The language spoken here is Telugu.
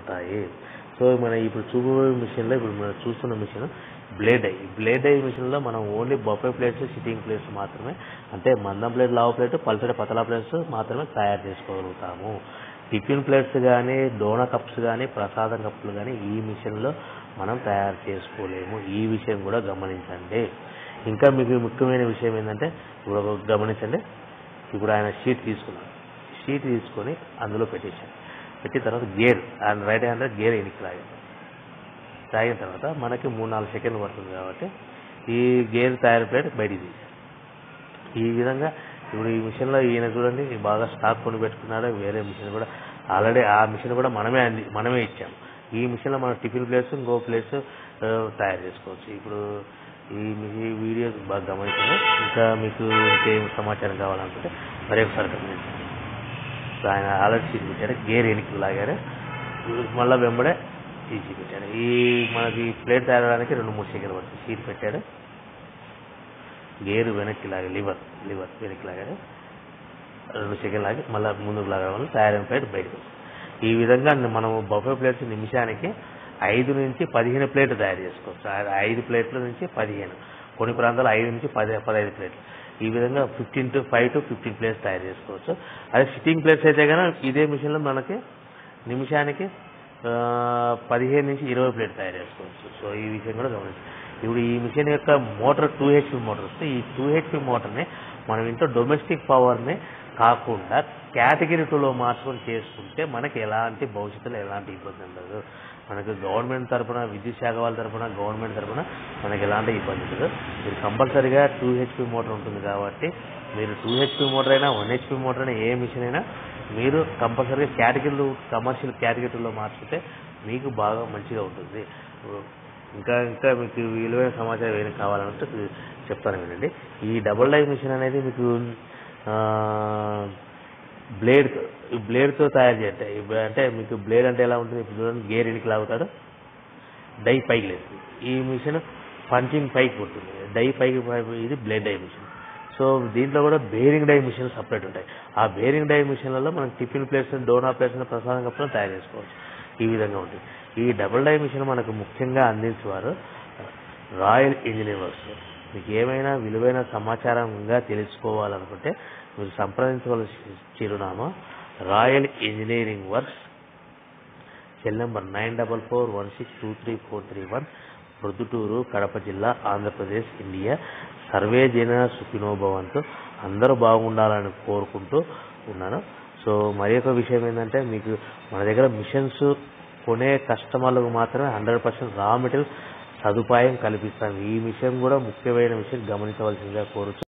ఉంటాయి సో మనం ఇప్పుడు చూపబోయే మిషన్లో ఇప్పుడు మనం చూస్తున్న machine blade I blade I మిషన్లో మనం only buffet plates sitting plates మాత్రమే అంటే మందం ప్లేట్ లావు ప్లేట్ పల్సటి పతలా ప్లేట్స్ మాత్రమే తయారు చేసుకోగలుగుతాము టిఫిన్ ప్లేట్స్ కానీ డోనా కప్స్ కానీ ప్రసాదం కప్పులు కానీ ఈ మిషన్లో మనం తయారు చేసుకోలేము ఈ విషయం కూడా గమనించండి ఇంకా మీకు ముఖ్యమైన విషయం ఏంటంటే ఇప్పుడు ఒక గమనించండి ఇప్పుడు ఆయన షీట్ తీసుకున్నాడు షీట్ తీసుకొని అందులో పెట్టేశాడు పెట్టిన తర్వాత గేర్ ఆయన రైట్ హ్యాండ్ గేర్ ఎనికి లాగాడు తాగిన తర్వాత మనకి మూడు నాలుగు సెకండ్లు పడుతుంది కాబట్టి ఈ గేర్ తయారు ప్లేట్ బయటికి తీశారు ఈ విధంగా ఇప్పుడు ఈ మిషన్లో ఈయన చూడండి బాగా స్టాక్ కొని పెట్టుకున్నాడు వేరే మిషన్ కూడా ఆల్రెడీ ఆ మిషన్ కూడా మనమే అంది మనమే ఇచ్చాము ఈ మిషన్లో మనం టిఫిన్ ప్లేట్స్ ఇంకో ప్లేట్స్ తయారు చేసుకోవచ్చు ఇప్పుడు ఈ మీ- ఈ వీడియో బాగా గమనించండి ఇంకా మీకు ఇంకేం సమాచారం కావాలనుకుంటే మరి ఒకసారి గమనించండి సో ఆయన ఆల్రెడీ సీట్ పెట్టాడు గేర్ ఎనికి లాగారు మళ్ళీ వెంబడే తీసి పెట్టాడు ఈ మనకి ప్లేట్ తయారడానికి రెండు మూడు సెకండ్లు పడుతుంది సీట్ పెట్టాడు గేరు వెనక్కి లాగా లివర్ లివర్ వెనక్కి లాగాడు రెండు సెకండ్ లాగి మళ్ళీ ముందుకు లాగడం వల్ల తయారైన ప్లేట్ బయటకు వస్తుంది ఈ విధంగా మనము బఫే ప్లేట్స్ నిమిషానికి ఐదు నుంచి పదిహేను ప్లేట్లు తయారు చేసుకోవచ్చు ఆ ఐదు ప్లేట్ల నుంచి పదిహేను కొన్ని ప్రాంతాలు ఐదు నుంచి పది పదహైదు ప్లేట్లు ఈ విధంగా fifteen to five to fifteen plates తయారు చేసుకోవచ్చు అదే సిట్టింగ్ ప్లేట్స్ అయితే కనుక ఇదే మిషన్లో మనకి నిమిషానికి ఆ, పదిహేను నుంచి ఇరవై ప్లేట్ తయారు చేసుకోవచ్చు సో ఈ విషయం కూడా గమనించాలి ఇప్పుడు ఈ మిషన్ యొక్క మోటార్ టూ హెచ్పి మోటార్ వస్తే ఈ టూ హెచ్పి మోటార్ని మనం ఇంట్లో డొమెస్టిక్ పవర్ని కాకుండా కేటగిరీ టూలో మార్చుకొని చేసుకుంటే మనకి ఎలాంటి భవిష్యత్తులో ఎలాంటి ఇబ్బంది ఉండదు మనకు గవర్నమెంట్ తరపున విద్యుత్ శాఖ వాళ్ళ తరపున గవర్నమెంట్ తరపున మనకి ఎలాంటి ఇబ్బంది ఉండదు మీరు కంపల్సరీగా టూ హెచ్పి మోటార్ ఉంటుంది కాబట్టి మీరు టూ హెచ్పి మోటార్ అయినా వన్ హెచ్పి మోటార్ అయినా ఏ మిషన్ అయినా మీరు కంపల్సరీగా కేటగిరీలు కమర్షియల్ కేటగిరీలో మార్చుకుంటే మీకు బాగా మంచిగా ఉంటుంది ఇంకా ఇంకా మీకు విలువైన సమాచారం ఏమైనా కావాలంటే చెప్తాను వినండి ఈ డబుల్ డై మిషన్ అనేది మీకు బ్లేడ్ బ్లేడ్తో తయారు చేస్తాయి అంటే మీకు బ్లేడ్ అంటే ఎలా ఉంటుంది ఇప్పుడు చూడండి గేర్ ఇనికి లాగుతాడు డై పైకి లేస్తుంది ఈ మిషన్ పంచింగ్ పైకి పుట్టింది డై పైకి పై- ఇది బ్లేడ్ డై మిషన్ సో దీంట్లో కూడా బేరింగ్ డై మిషన్ సపరేట్ ఉంటాయి ఆ బేరింగ్ డై మిషన్లలో మనం టిఫిన్ ప్లేట్స్ డోనా ప్లేట్స్ ప్రసాదం కప్పులను తయారు చేసుకోవచ్చు ఈ విధంగా ఉంటుంది ఈ డబుల్ డై మిషన్ మనకు ముఖ్యంగా అందించేవారు రాయల్ ఇంజనీర్ వర్క్స్ మీకు ఏమైనా విలువైన సమాచారంగా తెలుసుకోవాలనుకుంటే మీరు సంప్రదించవలసిన చిరునామా royal engineering works cell number nine double four one six two three four three one Proddatur Kadapa జిల్లా ఆంధ్రప్రదేశ్ ఇండియా సర్వే జన సుఖినోభవంతో అందరూ బాగుండాలని కోరుకుంటూ ఉన్నాను సో మరి ఒక విషయం ఏంటంటే మీకు మన దగ్గర మిషన్స్ కొనే కస్టమర్లకు మాత్రమే హండ్రెడ్ పర్సెంట్ రా మెటీరియల్ సదుపాయం కల్పిస్తాం ఈ విషయం కూడా ముఖ్యమైన విషయం గమనించవలసిందిగా కోరుచు